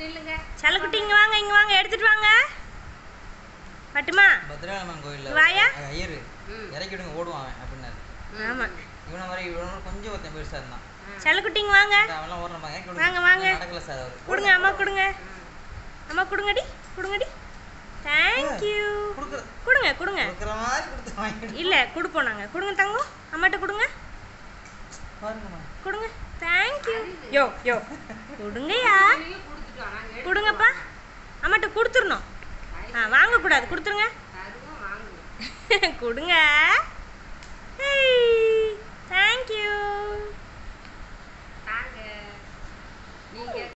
நில்லுங்க செல்லக்குட்டி இங்கே வாங்க இங்கே வாங்க எடுத்துட்டு வாங்க பட்டுமா பத்ராமன் கோயில்ல வாயா? ஐயரு ம். இறக்கி விடுங்க ஓடுவான் அவன் அப்படின்னாரு ஆமாம் இவனை மாதிரி இவனோட கொஞ்சம் ஒருத்தன் பெருசா இருந்தான் செல்லக்குட்டி இங்கே வாங்க இந்த அவன்லாம் ஓடுறான் இறக்கி விடுங்க வாங்க, வாங்க. நடக்கல சார் அவரு கொடுங்க அம்மா கொடுங்க அம்மா கொடுங்கடி கொடுங்கடி தேங்க்யூ கொடுக்குற கொடுங்க கொடுங்க கொடுக்குற மாதிரி கொடுத்து வாங்கிட்டு இல்லை கொடுப்போம் நாங்கள் கொடுங்க தங்கம் அம்மாட்ட கொடுங்க பாருங்கம்மா கொடுங்க தேங்க்யூ யோ யோ கொடுங்கய்யா நீங்க கொடுத்துட்டோம் நாங்க எடுத்து கொடுங்கப்பா அம்மாட்ட கொடுத்துடணும் ஆ வாங்கக்கூடாது கொடுத்துருங்க தருவோம் வாங்குவோம் கொடுங்க ஹேய்